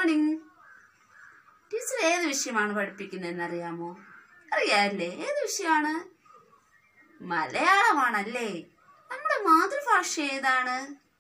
morning teacher ഏത് വിഷയമാണ് പഠിപ്പിക്കുന്നതെന്ന് അറിയാമോ അറിയാല്ലേ ഏത് വിഷയമാണ് മലയാളമാണല്ലേ നമ്മുടെ മാതൃഭാഷ ഏതാണ്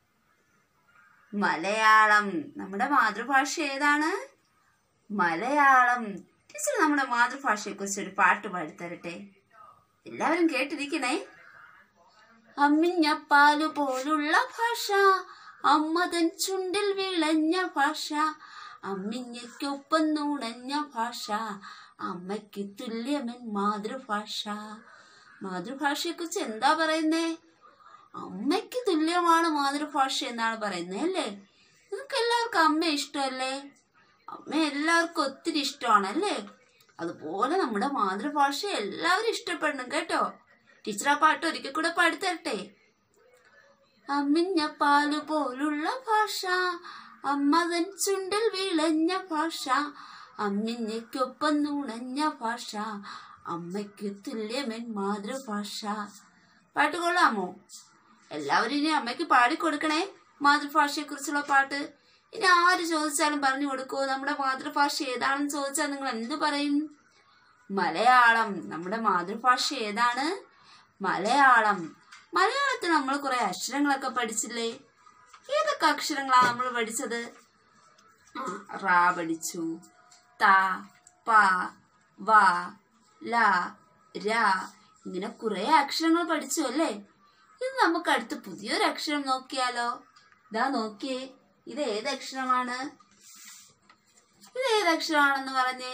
മലയാളം നമ്മുടെ മാതൃഭാഷ ഏതാണ് മലയാളം ടീച്ചർ നമ്മുടെ മാതൃഭാഷയെ കുറിച്ച് ഒരു പാട്ട് പാടിത്തരട്ടെ എല്ലാവരും കേട്ടിരിക്കണേ അമ്മിഞ്ഞപ്പാലു പോലുള്ള ഭാഷ അമ്മതൻ ചുണ്ടിൽ വിളഞ്ഞ ഭാഷ അമ്മിഞ്ഞയ്ക്കൊപ്പം നുണഞ്ഞ ഭാഷ അമ്മയ്ക്ക് തുല്യമൻ മാതൃഭാഷ മാതൃഭാഷയെക്കുറിച്ച് എന്താ പറയുന്നേ അമ്മയ്ക്ക് തുല്യമാണ് മാതൃഭാഷ എന്നാണ് പറയുന്നത് അല്ലേ നിങ്ങൾക്ക് എല്ലാവർക്കും അമ്മ ഇഷ്ടമല്ലേ അമ്മ എല്ലാവർക്കും ഒത്തിരി ഇഷ്ടമാണല്ലേ അതുപോലെ നമ്മുടെ മാതൃഭാഷ എല്ലാവരും ഇഷ്ടപ്പെടണം കേട്ടോ ടീച്ചർ ആ പാട്ട് ഒരിക്കൽ കൂടെ പാടിത്തരട്ടെ അമ്മിഞ്ഞ പാല് പോലുള്ള ഭാഷ അമ്മതൻ ചുണ്ടിൽ വിളഞ്ഞ ഭാഷ അമ്മിഞ്ഞയ്ക്കൊപ്പം നുണഞ്ഞ ഭാഷ അമ്മയ്ക്ക് തുല്യമൻ മാതൃഭാഷ പാട്ട് കൊള്ളാമോ എല്ലാവരും ഇനി അമ്മയ്ക്ക് പാടിക്കൊടുക്കണേ മാതൃഭാഷയെ കുറിച്ചുള്ള പാട്ട് ഇനി ആര് ചോദിച്ചാലും പറഞ്ഞു കൊടുക്കുമോ നമ്മുടെ മാതൃഭാഷ ഏതാണെന്ന് ചോദിച്ചാൽ നിങ്ങൾ എന്ത് പറയും മലയാളം നമ്മുടെ മാതൃഭാഷ ഏതാണ് മലയാളം മലയാളത്തിൽ നമ്മൾ കുറെ അക്ഷരങ്ങളൊക്കെ പഠിച്ചില്ലേ ഏതൊക്കെ അക്ഷരങ്ങളാണ് നമ്മൾ പഠിച്ചത് ആ, റാ പഠിച്ചു ത പ വ ല ര ഇങ്ങനെ കുറെ അക്ഷരങ്ങൾ പഠിച്ചു അല്ലേ ഇത് നമുക്ക് അടുത്ത് പുതിയൊരു അക്ഷരം നോക്കിയാലോ ഇതാ നോക്കിയേ ഇത് ഏത് അക്ഷരമാണ് ഇത് ഏത് അക്ഷരമാണെന്ന് പറഞ്ഞേ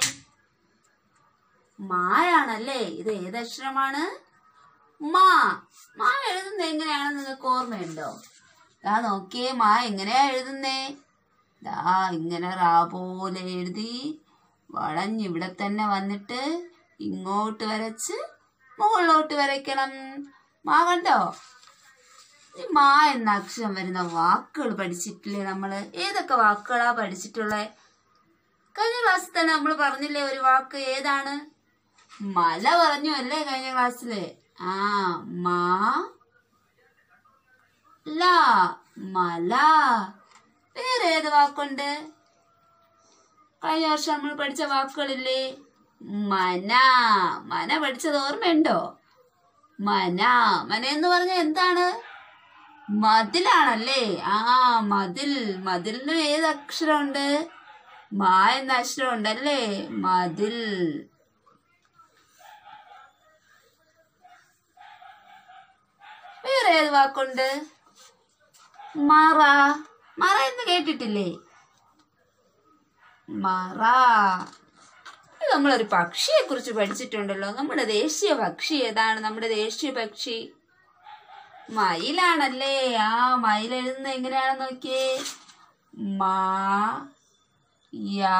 മായാണല്ലേ ഇത് ഏത് അക്ഷരമാണ് മാ മാ എഴുതുന്നത് എങ്ങനെയാണെന്ന് നിങ്ങൾക്ക് ഓർമ്മയുണ്ടോ ദാ നോക്കിയേ മാ എങ്ങനെയാ എഴുതുന്നേ ദാ ഇങ്ങനെ റാ പോലെ എഴുതി വളഞ്ഞിവിടെ തന്നെ വന്നിട്ട് ഇങ്ങോട്ട് വരച്ച് മുകളിലോട്ട് വരയ്ക്കണം മാ കണ്ടോ ഈ മാ എന്ന അക്ഷരം വരുന്ന വാക്കുകൾ പഠിച്ചിട്ടില്ലേ നമ്മള് ഏതൊക്കെ വാക്കുകളാ പഠിച്ചിട്ടുള്ളേ കഴിഞ്ഞ ക്ലാസ്സിൽ തന്നെ നമ്മൾ പറഞ്ഞില്ലേ ഒരു വാക്ക് ഏതാണ് മല പറഞ്ഞു അല്ലേ കഴിഞ്ഞ ക്ലാസ്സില് ആ മാ ല മല വേറെ ഏത് വാക്കുണ്ട് കഴിഞ്ഞ വർഷം നമ്മൾ പഠിച്ച വാക്കുകളില്ലേ മന മന പഠിച്ചത് ഓർമ്മയുണ്ടോ മന മന എന്ന് പറഞ്ഞാൽ എന്താണ് മതിലാണല്ലേ ആ മതിൽ മതിലിന് ഏത് അക്ഷരമുണ്ട് മാ എന്ന അക്ഷരം ഉണ്ടല്ലേ മതിൽ വേറെ ഏത് വാക്കുണ്ട് മറ മറ എന്ന് കേട്ടിട്ടില്ലേ മറ ഇത് നമ്മളൊരു പക്ഷിയെ കുറിച്ച് പഠിച്ചിട്ടുണ്ടല്ലോ നമ്മുടെ ദേശീയ പക്ഷി ഏതാണ് നമ്മുടെ ദേശീയ പക്ഷി മയിലാണല്ലേ ആ മയിൽ എഴുതുന്നത് എങ്ങനെയാണെന്ന് നോക്കിയേ മാ യാ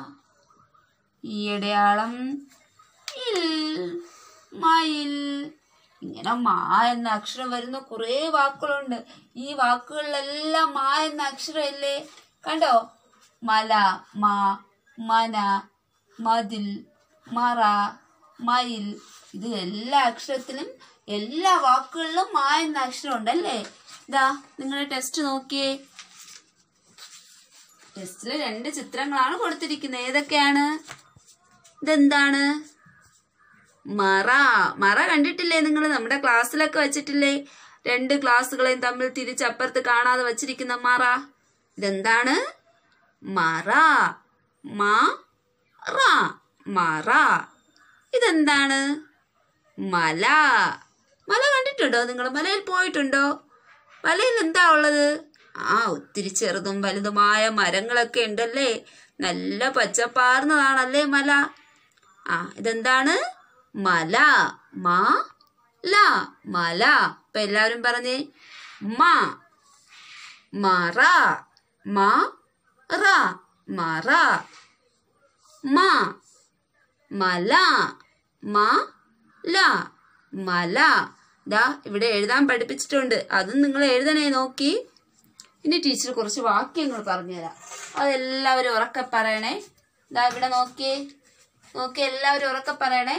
ഈയടയാളം ഇൽ മയിൽ ഇങ്ങനെ മാ എന്ന അക്ഷരം വരുന്ന കുറേ വാക്കുകളുണ്ട് ഈ വാക്കുകളിലെല്ലാം മാ എന്ന അക്ഷരം ഇല്ലേ കണ്ടോ മല മാ മന മതിൽ മറ മയിൽ ഇത് എല്ലാ അക്ഷരത്തിലും എല്ലാ വാക്കുകളിലും മാ എന്ന അക്ഷരം ഉണ്ടല്ലേ ഇതാ നിങ്ങളുടെ ടെസ്റ്റ് നോക്കിയേ ടെസ്റ്റില് രണ്ട് ചിത്രങ്ങളാണ് കൊടുത്തിരിക്കുന്നത് ഏതൊക്കെയാണ് ഇതെന്താണ് മറ മറ കണ്ടിട്ടില്ലേ നിങ്ങൾ നമ്മുടെ ക്ലാസ്സിലൊക്കെ വെച്ചിട്ടില്ലേ രണ്ട് ക്ലാസ്സുകളെയും തമ്മിൽ തിരിച്ചപ്പുറത്ത് കാണാതെ വച്ചിരിക്കുന്ന മറ ഇതെന്താണ് മറ മാ റ മറ ഇതെന്താണ് മല മല കണ്ടിട്ടുണ്ടോ നിങ്ങൾ മലയിൽ പോയിട്ടുണ്ടോ മലയിൽ എന്താ ഉള്ളത് ആ ഒത്തിരി ചെറുതും വലുതുമായ മരങ്ങളൊക്കെ ഉണ്ടല്ലേ നല്ല പച്ചപ്പാർന്നതാണല്ലേ മല ആ ഇതെന്താണ് മല മാ ല മല ഇപ്പൊ എല്ലാവരും പറഞ്ഞേ മാ മറ മാ റ മറ മാ മല മാ ല മല ദാ ഇവിടെ എഴുതാൻ പഠിപ്പിച്ചിട്ടുണ്ട് അതും നിങ്ങൾ എഴുതണേ നോക്കി ഇനി ടീച്ചർ കുറച്ച് വാക്യങ്ങൾ പറഞ്ഞുതരാം അതെല്ലാവരും ഉറക്കെ പറയണേ ദാ ഇവിടെ നോക്കിയേ നോക്കി എല്ലാവരും ഉറക്കെ പറയണേ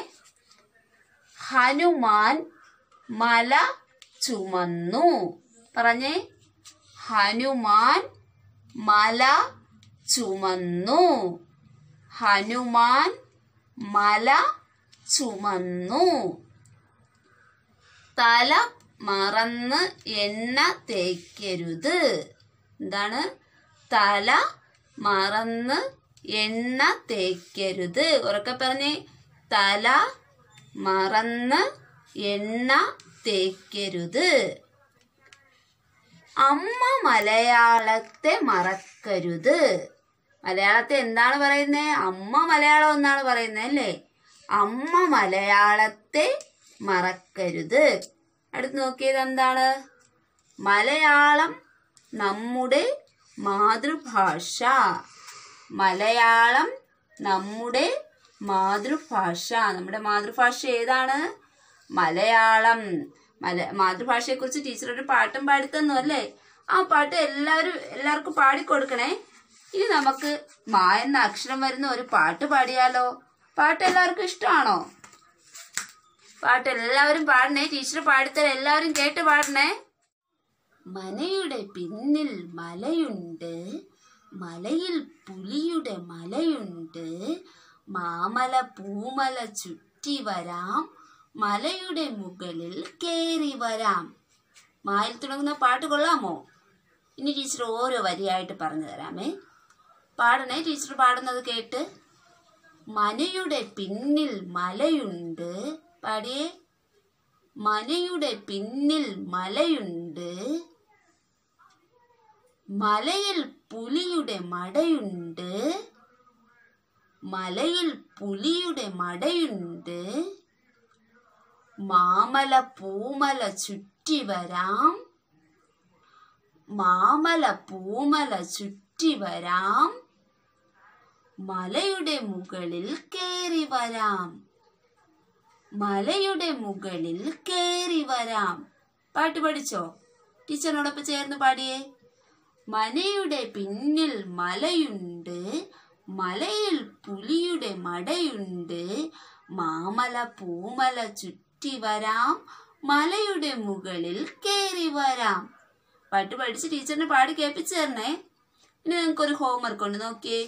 ഹനുമാൻ മല ചുമന്നു പറഞ്ഞേ ഹനുമാൻ മല ചുമന്നു ഹനുമാൻ മല ചുമന്നു തല മറന്ന് എണ്ണ തേക്കരുത് എന്താണ് തല മറന്ന് എണ്ണ തേക്കരുത് ഉറക്കെ പറഞ്ഞേ തല മറന്ന് എണ്ണ തേക്കരുത് അമ്മ മലയാളത്തെ മറക്കരുത് മലയാളത്തെ എന്താണ് പറയുന്നത് അമ്മ മലയാളം എന്നാണ് പറയുന്നത് അല്ലേ അമ്മ മലയാളത്തെ മറക്കരുത് അടുത്ത് നോക്കിയത് എന്താണ് മലയാളം നമ്മുടെ മാതൃഭാഷ മലയാളം നമ്മുടെ മാതൃഭാഷ നമ്മുടെ മാതൃഭാഷ ഏതാണ് മലയാളം മല മാതൃഭാഷയെക്കുറിച്ച് ടീച്ചർ ഒരു പാട്ടും പാടിത്തന്നു അല്ലേ ആ പാട്ട് എല്ലാവരും എല്ലാവർക്കും പാടിക്കൊടുക്കണേ ഇനി നമുക്ക് മാ എന്ന അക്ഷരം വരുന്ന ഒരു പാട്ട് പാടിയാലോ പാട്ട് എല്ലാവർക്കും ഇഷ്ടമാണോ പാട്ട് എല്ലാവരും പാടണേ ടീച്ചർ പാടിത്തരാം എല്ലാവരും കേട്ട് പാടണേ മനയുടെ പിന്നിൽ മലയുണ്ട് മലയിൽ പുലിയുടെ മലയുണ്ട് മാമല പൂമല ചുറ്റി വരാം മലയുടെ മുകളിൽ കേറി വരാം മായിൽ തുടങ്ങുന്ന പാട്ട് കൊള്ളാമോ ഇനി ടീച്ചർ ഓരോ വരിയായിട്ട് പറഞ്ഞു തരാമേ പാടണേ ടീച്ചർ പാടുന്നത് കേട്ട് മനയുടെ പിന്നിൽ മലയുണ്ട് പാടിയേ മനയുടെ പിന്നിൽ മലയുണ്ട് മലയിൽ പുലിയുടെ മടയുണ്ട് മലയിൽ പുലിയുടെ മടയുണ്ട് മാമല പൂമല ചുറ്റി വരാം മാമല പൂമല ചുറ്റി വരാം മലയുടെ മുകളിൽ കേറി വരാം മലയുടെ മുകളിൽ കേറി വരാം പാട്ട് പഠിച്ചോ ടീച്ചറിനോടൊപ്പം ചേർന്ന് പാടിയേ മനയുടെ പിന്നിൽ മലയുണ്ട് മലയിൽ പുലിയുടെ മടയുണ്ട് മാമല പൂമല ചുറ്റി വരാം മലയുടെ മുകളിൽ കേറി വരാം പാട്ട് പഠിച്ച് ടീച്ചറിനെ പാടി കേൾപ്പിച്ചു തരണേ ഇനി നിങ്ങൾക്കൊരു ഹോംവർക്ക് ഉണ്ട് നോക്കിയേ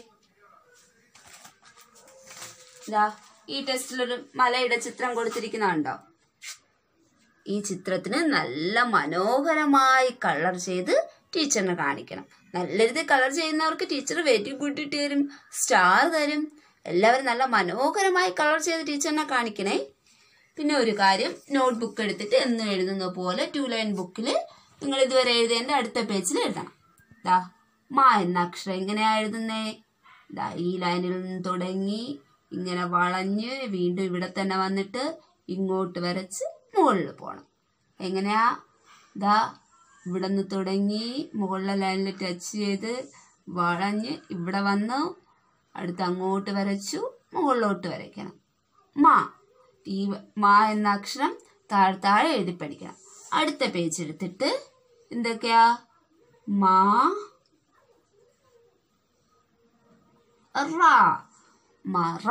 ഇതാ ഈ ടെസ്റ്റിലൊരു മലയുടെ ചിത്രം കൊടുത്തിരിക്കുന്നുണ്ടോ ഈ ചിത്രത്തിന് നല്ല മനോഹരമായി കളർ ചെയ്ത് ടീച്ചറിനെ കാണിക്കണം നല്ല രീതിയിൽ കളർ ചെയ്യുന്നവർക്ക് ടീച്ചർ വെരി ഗുഡ് ഇട്ട് തരും സ്റ്റാർ തരും എല്ലാവരും നല്ല മനോഹരമായി കളർ ചെയ്ത് ടീച്ചറിനെ കാണിക്കണേ പിന്നെ ഒരു കാര്യം നോട്ട് ബുക്ക് എടുത്തിട്ട് എന്നും എഴുതുന്ന പോലെ ടു ലൈൻ ബുക്കിൽ നിങ്ങൾ ഇതുവരെ എഴുതേണ്ട അടുത്ത പേജിൽ എഴുതണം ദാ മാ എന്ന അക്ഷരം എങ്ങനെയാ എഴുതുന്നേ ദാ ഈ ലൈനിൽ നിന്ന് തുടങ്ങി ഇങ്ങനെ വളഞ്ഞ് വീണ്ടും ഇവിടെ തന്നെ വന്നിട്ട് ഇങ്ങോട്ട് വരച്ച് മുകളിൽ പോകണം എങ്ങനെയാ ദാ ഇവിടെ നിന്ന് തുടങ്ങി മുകളിലെ ലൈനിൽ ടച്ച് ചെയ്ത് വളഞ്ഞ് ഇവിടെ വന്നു അടുത്ത് അങ്ങോട്ട് വരച്ചു മുകളിലോട്ട് വരയ്ക്കണം മാ ഈ മാ എന്ന അക്ഷരം താഴെ താഴെ എഴുതി പഠിക്കണം അടുത്ത പേജ് എടുത്തിട്ട് എന്തൊക്കെയാ മാ റ മറ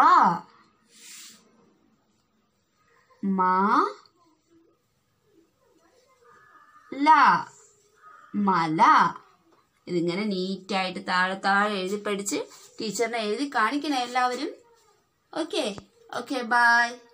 മാ ല മല ഇതിങ്ങനെ നീറ്റായിട്ട് താഴെ താഴെ എഴുതി പഠിച്ച് ടീച്ചറിനെ എഴുതി കാണിക്കണേ എല്ലാവരും ഓക്കെ ഓക്കെ ബൈ